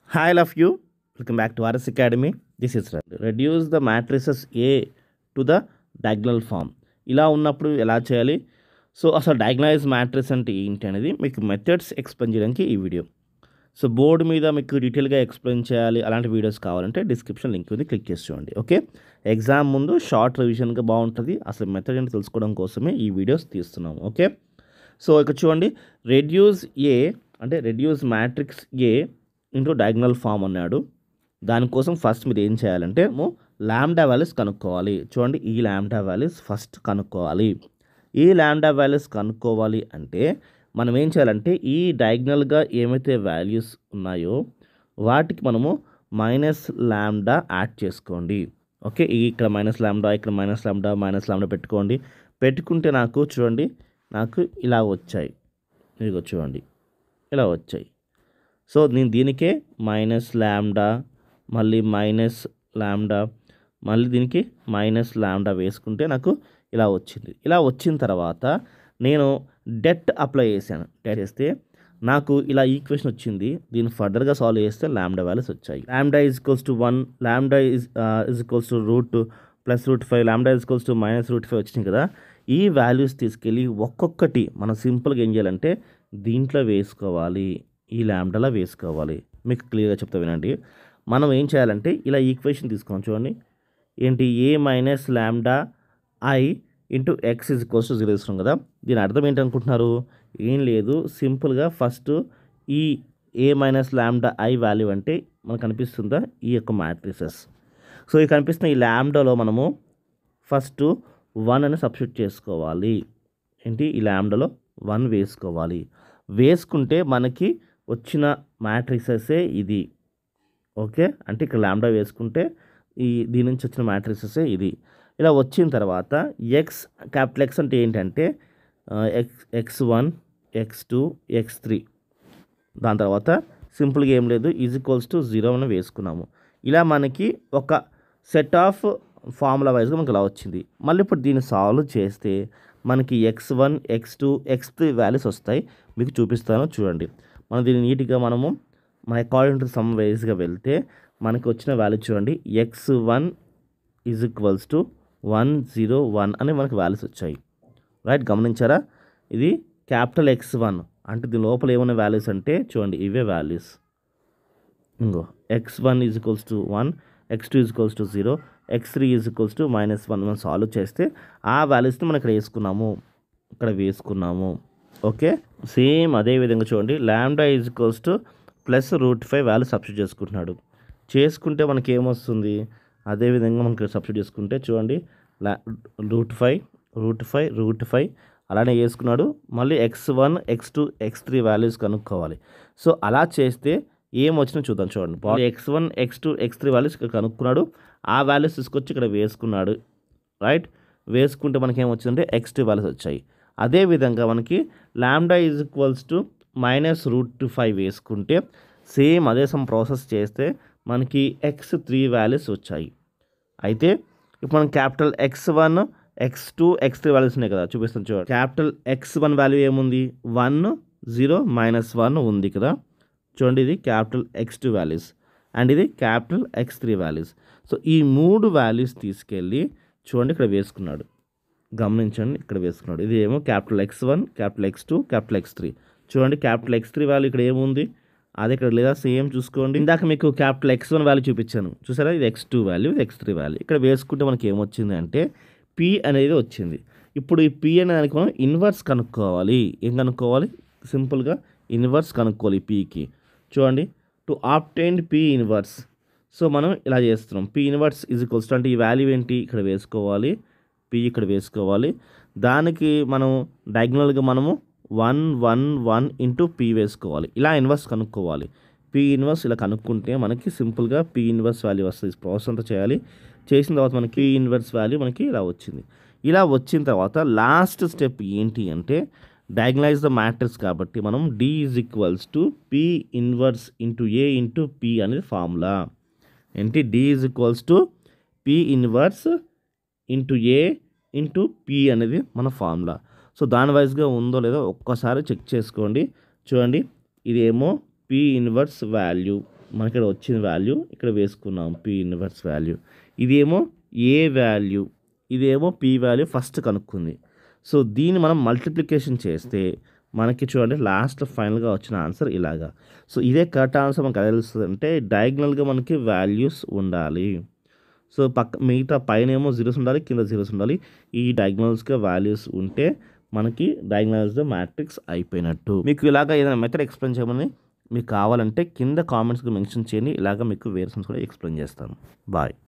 Hi, all of you. Welcome back to RS Academy. This is Ravi. Reduce the matrices A to the diagonal form. ఇలా ఉన్నప్పుడు ఎలా చేయాలి so అసలు డయాగ్నలైజ్ matrix అంటే ఏంటి అనేది మీకు మెథడ్స్ ఎక్స్ప్లెయిన్ చేయడానికి ఈ వీడియో సో బోర్డు మీద మీకు డీటెయిల్గా ఎక్స్ప్లెయిన్ చేయాలి అలాంటి వీడియోస్ కావాలంటే డిస్క్రిప్షన్ లింక్ ఉంది క్లిక్ చేసి చూడండి ఓకే ఎగ్జామ్ ముందు షార్ట్ రివిజన్గా బాగుంటుంది అసలు మెథడ్ ఏంటి తెలుసుకోవడం కోసమే ఈ వీడియోస్ తీస్తున్నాము ఓకే సో ఇక్కడ చూడండి రెడ్యూస్ ఏ అంటే reduce matrix A into diagonal form అన్నాడు దానికోసం ఫస్ట్ మీరు ఏం చేయాలంటే ల్యాండా వాల్యూస్ కనుక్కోవాలి చూడండి ఈ ల్యాండా వాల్యూస్ ఫస్ట్ కనుక్కోవాలి ఈ ల్యాండా వాల్యూస్ కనుక్కోవాలి అంటే మనం ఏం చేయాలంటే ఈ డయాగ్నల్గా ఏమైతే వాల్యూస్ ఉన్నాయో వాటికి మనము మైనస్ ల్యాండా యాడ్ చేసుకోండి ఓకే ఈ ఇక్కడ మైనస్ ల్యాండా ఇక్కడ మైనస్ ల్యాండా మైనస్ ల్యాండా పెట్టుకోండి పెట్టుకుంటే నాకు చూడండి నాకు ఇలా వచ్చాయి ఇదిగో చూడండి ఇలా వచ్చాయి సో నేను దీనికే మైనస్ ల్యాండా మళ్ళీ మైనస్ ల్యాండా మళ్ళీ దీనికి మైనస్ ల్యాండా వేసుకుంటే నాకు ఇలా వచ్చింది ఇలా వచ్చిన తర్వాత నేను డెట్ అప్లై చేశాను డెట్ చేస్తే నాకు ఇలా ఈక్వేషన్ వచ్చింది దీన్ని ఫర్దర్గా సాల్వ్ చేస్తే ల్యాండా వాల్యూస్ వచ్చాయి lambda is equals to one lambda is is equals to root plus root five lambda is equals to minus root five వచ్చినాయి కదా ఈ వాల్యూస్ తీసుకెళ్ళి ఒక్కొక్కటి మనం సింపుల్గా ఏం చేయాలంటే దీంట్లో వేసుకోవాలి ఈ ల్యాండాలో వేసుకోవాలి మీకు క్లియర్గా చెప్తా వినండి మనం ఏం చేయాలంటే ఇలా ఈక్వేషన్ తీసుకున్నాం చూడండి ఏంటి A minus lambda I into X is కోస్ట్ జీరో తీసుకున్నాం కదా దీని అర్థం ఏంటి అనుకుంటున్నారు ఏం లేదు సింపుల్గా ఫస్ట్ ఈ A minus lambda I value అంటే మనకు కనిపిస్తుందా ఈ యొక్క మ్యాట్రిసెస్ సో ఈ కనిపిస్తున్న ఈ ల్యాండాలో మనము ఫస్ట్ వన్ అని సబ్స్టిట్యూట్ చేసుకోవాలి ఏంటి ఈ ల్యాండాలో వన్ వేసుకోవాలి వేసుకుంటే మనకి వచ్చిన మ్యాట్రిక్సెసే ఇది ఓకే అంటే ఇక్కడ ల్యాండా వేసుకుంటే ఈ దీని నుంచి వచ్చిన మ్యాట్రిక్సెసే ఇది ఇలా వచ్చిన తర్వాత ఎక్స్ క్యాపిటల్ ఎక్స్ అంటే ఏంటంటే X X one X two X three దాని తర్వాత సింపుల్గా ఏం లేదు ఈజ్ ఈక్వల్స్ టు జీరో అని వేసుకున్నాము ఇలా మనకి ఒక సెట్ ఆఫ్ ఫార్ములా వైజ్గా మనకి ఇలా వచ్చింది మళ్ళీ ఇప్పుడు దీన్ని సాల్వ్ చేస్తే మనకి X one X two X three values వస్తాయి మీకు చూపిస్తాను చూడండి మనం దీన్ని నీట్గా మనము మన అకార్డింగ్ టు సమ్ వైజ్గా వెళ్తే మనకి వచ్చిన వాల్యూ చూడండి X one is equals to one zero one అని మనకి వాల్యూస్ వచ్చాయి రైట్ గమనించారా ఇది క్యాపిటల్ ఎక్స్ వన్ అంటే దీని లోపల ఏమైనా వాల్యూస్ అంటే చూడండి ఇవే వాల్యూస్ ఇంకో X one is equals to one X two is equals to zero X three is equals to minus one మనం సాల్వ్ చేస్తే ఆ వాల్యూస్ని మనం ఇక్కడ వేసుకున్నాము ఇక్కడ వేసుకున్నాము ఓకే సేమ్ అదే విధంగా చూడండి lambda is equals to plus root five value substitute చేసుకుంటున్నాడు చేసుకుంటే మనకి ఏమొస్తుంది అదేవిధంగా మనకి సబ్స్టిట్యూట్ చేసుకుంటే చూడండి లా root five root five root five అలానే వేసుకున్నాడు మళ్ళీ X one X two X three values కనుక్కోవాలి సో అలా చేస్తే ఏం వచ్చినా చూద్దాం చూడండి X one X two X three values ఇక్కడ కనుక్కున్నాడు ఆ వాల్యూస్ తీసుకొచ్చి ఇక్కడ వేసుకున్నాడు రైట్ వేసుకుంటే మనకి ఏం వచ్చిందంటే ఎక్స్ టూ వాల్యూస్ వచ్చాయి అదేవిధంగా మనకి lambda is equals to minus root five వేసుకుంటే సేమ్ అదే సమ్ ప్రాసెస్ చేస్తే మనకి ఎక్స్ త్రీ వాల్యూస్ వచ్చాయి అయితే ఇప్పుడు మనం capital X one X two X three values ఉన్నాయి కదా చూపిస్తాను చూడండి క్యాపిటల్ ఎక్స్ వన్ వాల్యూ ఏముంది వన్ జీరో మైనస్ వన్ ఉంది కదా చూడండి ఇది capital X two values and ఇది capital X three values so ఈ మూడు వాల్యూస్ తీసుకెళ్ళి చూడండి ఇక్కడ వేసుకున్నాడు గమనించండి ఇక్కడ వేసుకున్నాడు ఇది ఏమో capital X one capital X two capital X three చూడండి క్యాపిటల్ ఎక్స్ త్రీ వాల్యూ ఇక్కడ ఏముంది అది ఇక్కడ లేదా సేమ్ చూసుకోండి ఇందాక మీకు క్యాపిటల్ ఎక్స్ వన్ వాల్యూ చూపించాను చూసారా ఇది ఎక్స్ టూ వాల్యూ ఇది ఎక్స్ త్రీ వాల్యూ ఇక్కడ వేసుకుంటే మనకి ఏమొచ్చింది అంటే పి అనేది వచ్చింది ఇప్పుడు ఈ పి అనే దానికి మనం ఇన్వర్స్ కనుక్కోవాలి ఏం కనుక్కోవాలి సింపుల్గా ఇన్వర్స్ కనుక్కోవాలి పీకి చూడండి to obtain P inverse so మనం ఇలా చేస్తున్నాం పి ఇన్వర్స్ ఈజ్ ఈక్వల్స్ అంటే ఈ వాల్యూ ఏంటి ఇక్కడ వేసుకోవాలి పి ఇక్కడ వేసుకోవాలి దానికి మనం డయాగ్నల్గా మనము one one one into P వేసుకోవాలి ఇలా ఇన్వర్స్ కనుక్కోవాలి పీ ఇన్వర్స్ ఇలా కనుక్కుంటే మనకి సింపుల్గా పీ ఇన్వర్స్ వాల్యూ వస్తుంది ప్రాసెస్ అంతా చేయాలి చేసిన తర్వాత మనకి పీ ఇన్వర్స్ వాల్యూ మనకి ఇలా వచ్చింది ఇలా వచ్చిన తర్వాత లాస్ట్ స్టెప్ ఏంటి అంటే డయాగ్నలైజ్ ద మ్యాట్రిక్స్ కాబట్టి మనం D is equals to P inverse into A into P అనేది ఫార్ములా ఏంటి D is equals to P inverse into A into P అనేది మన ఫార్ములా సో దాని వైజ్గా ఉందో లేదో ఒక్కసారి చెక్ చేసుకోండి చూడండి ఇదేమో పి ఇన్వర్స్ వాల్యూ మనకి ఇక్కడ వచ్చిన వాల్యూ ఇక్కడ వేసుకున్నాం పి ఇన్వర్స్ వాల్యూ ఇదేమో ఏ వాల్యూ ఇదేమో పి వాల్యూ ఫస్ట్ కనుక్కుంది సో దీన్ని మనం మల్టిప్లికేషన్ చేస్తే మనకి చూడండి లాస్ట్ ఫైనల్గా వచ్చిన ఆన్సర్ ఇలాగా సో ఇదే కరెక్ట్ ఆన్సర్ మనకు ఎలా తెలుస్తుంది అంటే డయాగ్నల్గా మనకి వాల్యూస్ ఉండాలి సో పక్క మిగతా పైన ఏమో జీరోస్ ఉండాలి కింద జీరోస్ ఉండాలి ఈ డయాగ్నల్స్గా వాల్యూస్ ఉంటే మనకి డయాగ్నల్స్ మ్యాట్రిక్స్ అయిపోయినట్టు మీకు ఇలాగ ఏదైనా మెథడ్ ఎక్స్ప్లెయిన్ చేయమని మీకు కావాలంటే కింద కామెంట్స్కి మెన్షన్ చేయండి ఇలాగ మీకు వేరే కూడా ఎక్స్ప్లెయిన్ చేస్తాను బాయ్